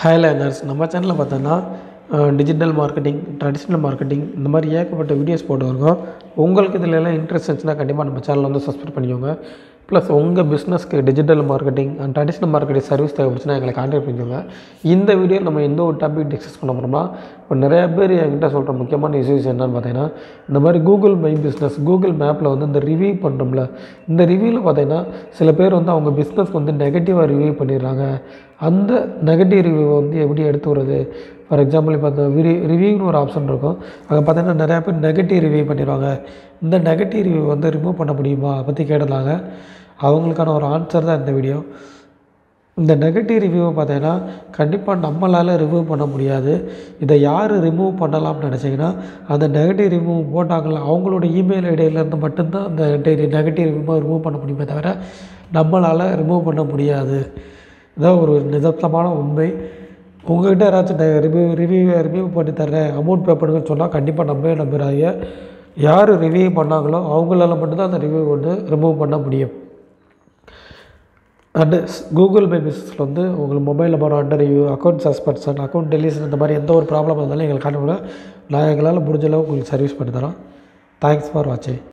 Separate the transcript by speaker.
Speaker 1: hi learners நம்ம சேனலில் பார்த்தோன்னா டிஜிட்டல் மார்க்கெட்டிங் ட்ரெடிஷ்னல் மார்க்கெட்டிங் இந்த மாதிரி ஏகப்பட்ட வீடியோஸ் போட்டு இருக்கோம் உங்களுக்கு இதில் எல்லாம் இன்ட்ரெஸ்ட் இருந்துச்சுன்னா கண்டிப்பாக நம்ம சேனலை வந்து சப்ஸ்கிரைப் பண்ணிக்கோங்க ப்ளஸ் உங்கள் பிஸ்னஸ்க்கு digital marketing and traditional marketing service தேவைப்படுச்சுன்னா எங்களை கான்டாக்ட் பண்ணிக்கோங்க இந்த வீடியோ நம்ம எந்த ஒரு டாபிக் டிஸ்கஸ் பண்ண போகிறோம்னா இப்போ நிறைய பேர் என்கிட்ட சொல்கிற முக்கியமான இஷ்யூஸ் என்னன்னு பார்த்தீங்கன்னா இந்த மாதிரி கூகுள் மை பிஸ்னஸ் கூகுள் மேப்பில் வந்து இந்த ரிவ்யூ பண்ணுறோம்ல இந்த ரிவ்யூவில் பார்த்தீங்கன்னா சில பேர் வந்து அவங்க பிஸ்னஸ்க்கு வந்து நெகட்டிவாக ரிவ்யூ பண்ணிடுறாங்க அந்த நெகட்டிவ் ரிவ்யூ வந்து எப்படி எடுத்து வருது ஃபார் எக்ஸாம்பிள் இப்போ அந்த ரி ரிவ்யூன்னு ஒரு ஆப்ஷன் இருக்கும் அங்கே பார்த்தீங்கன்னா நிறையா பேர் நெகட்டிவ் ரிவ்யூ பண்ணிடுவாங்க இந்த நெகட்டிவ் ரிவ்யூ வந்து ரிமூவ் பண்ண முடியுமா அதை பற்றி கேட்டிருந்தாங்க அவங்களுக்கான ஒரு ஆன்சர் தான் இந்த வீடியோ இந்த நெகட்டிவ் ரிவ்யூவை பார்த்தீங்கன்னா கண்டிப்பாக நம்மளால் ரிமூவ் பண்ண முடியாது இதை யார் ரிமூவ் பண்ணலாம்னு நினச்சிங்கன்னா அந்த நெகட்டிவ் ரிமூவ் போட்டாங்கள அவங்களோட இமெயில் ஐடியிலேருந்து மட்டும்தான் அந்த நெகட்டிவ் ரிவ்யூவை ரிமூவ் பண்ண முடியுமே தவிர நம்மளால் ரிமூவ் பண்ண முடியாது இதான் ஒரு நிதர்சனமான உண்மை உங்கள்கிட்ட யாராச்சும் ரிவ்யூ ரிவ்யூ ரிவ்யூ பண்ணி தர்றேன் அமௌண்ட் பே பண்ணுங்கன்னு சொன்னால் கண்டிப்பாக நம்பவே நம்புறாங்க யார் ரிவ்யூ பண்ணாங்களோ அவங்களால மட்டும்தான் அந்த ரிவ்யூ வந்து ரிமூவ் பண்ண முடியும் அண்டு கூகுள் பை பிஸ்னஸில் வந்து உங்களுக்கு mobile number under review account suspension account deletion இந்த மாதிரி எந்த ஒரு ப்ராப்ளம் இருந்தாலும் எங்களுக்கு காட்ட நான் எங்களால் முடிஞ்ச அளவு உங்களுக்கு சர்வீஸ் பண்ணி தரோம் தேங்க்ஸ் ஃபார் வாட்சிங்